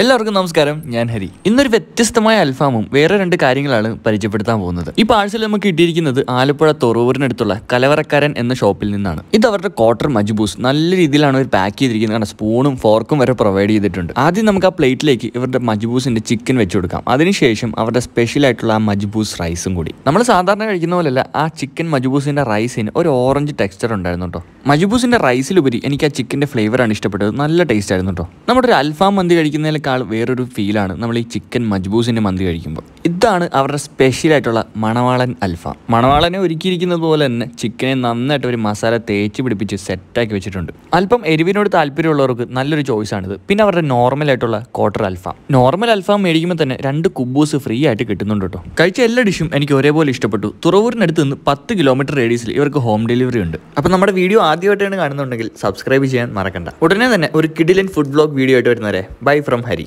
എല്ലാവർക്കും നമസ്കാരം ഞാൻ ഹരി ഇന്നൊരു വ്യത്യസ്തമായ അൽഫാമും വേറെ രണ്ട് കാര്യങ്ങളാണ് പരിചയപ്പെടുത്താൻ പോകുന്നത് ഈ പാഴ്സൽ നമുക്ക് കിട്ടിയിരിക്കുന്നത് ആലപ്പുഴ തൊറൂരിനടുത്തുള്ള കലവറക്കാരൻ എന്ന ഷോപ്പിൽ നിന്നാണ് ഇത് അവരുടെ ക്വാർട്ടർ മജ്ബൂസ് നല്ല രീതിയിലാണ് അവർ പാക്ക് ചെയ്തിരിക്കുന്നത് കാരണം സ്പൂണും ഫോർക്കും വരെ പ്രൊവൈഡ് ചെയ്തിട്ടുണ്ട് ആദ്യം നമുക്ക് ആ പ്ലേറ്റിലേക്ക് ഇവരുടെ മജ്ബൂസിന്റെ ചിക്കൻ വെച്ച് കൊടുക്കാം അതിനുശേഷം അവരുടെ സ്പെഷ്യൽ ആയിട്ടുള്ള ആ മജ്ബൂസ് റൈസും കൂടി നമ്മൾ സാധാരണ കഴിക്കുന്ന പോലെയല്ല ആ ചിക്കൻ മജ്ബൂസിന്റെ റൈസിന് ഒരു ഓറഞ്ച് ടെക്സ്ചർ ഉണ്ടായിരുന്നു കേട്ടോ മജ്ബൂസിന്റെ റൈസിലുപരി എനിക്ക് ആ ചിക്കന്റെ ഫ്ലേവറാണ് ഇഷ്ടപ്പെട്ടത് നല്ല ടേസ്റ്റ് ആയിരുന്നു കേട്ടോ നമ്മുടെ ഒരു അൽഫാം മന്തി കഴിക്കുന്നതിനേക്കാൾ വേറൊരു ഫീലാണ് നമ്മൾ ഈ ചിക്കൻ മജ്ബൂസിന്റെ മന്തി കഴിക്കുമ്പോൾ ഇതാണ് അവരുടെ സ്പെഷ്യൽ ആയിട്ടുള്ള മണവാളൻ അൽഫാം മണവാളനെ ഒരുക്കിയിരിക്കുന്നത് പോലെ തന്നെ ചിക്കനെ നന്നായിട്ട് ഒരു മസാല തേച്ച് പിടിപ്പിച്ച് സെറ്റാക്കി വെച്ചിട്ടുണ്ട് അല്പം എരിവിനോട് താല്പര്യമുള്ളവർക്ക് നല്ലൊരു ചോയ്സ് ആണിത് പിന്നെ അവരുടെ നോർമൽ ആയിട്ടുള്ള ക്വാർട്ടർ അൽഫാം നോർമൽ അൽഫാം മേടിക്കുമ്പോൾ തന്നെ രണ്ട് കുബൂസ് ഫ്രീ ആയിട്ട് കിട്ടുന്നുണ്ട് കേട്ടോ കഴിച്ച എല്ലാ ഡിഷും എനിക്ക് ഒരേപോലെ ഇഷ്ടപ്പെട്ടു തുറവൂരിനടുത്ത് നിന്ന് പത്ത് കിലോമീറ്റർ റേഡിയസിൽ ഇവർക്ക് ഹോം ഡെലിവറി ഉണ്ട് അപ്പോൾ നമ്മുടെ വീഡിയോ ആദ്യമായിട്ടാണ് കാണുന്നുണ്ടെങ്കിൽ സബ്സ്ക്രൈബ് ചെയ്യാൻ മറക്കണ്ട ഉടനെ തന്നെ ഒരു കിഡിലൻ ഫുഡ് ബ്ലോഗ് വീഡിയോ ആയിട്ട് വരുന്നവരെ ബൈ ഫ്രം ഹരി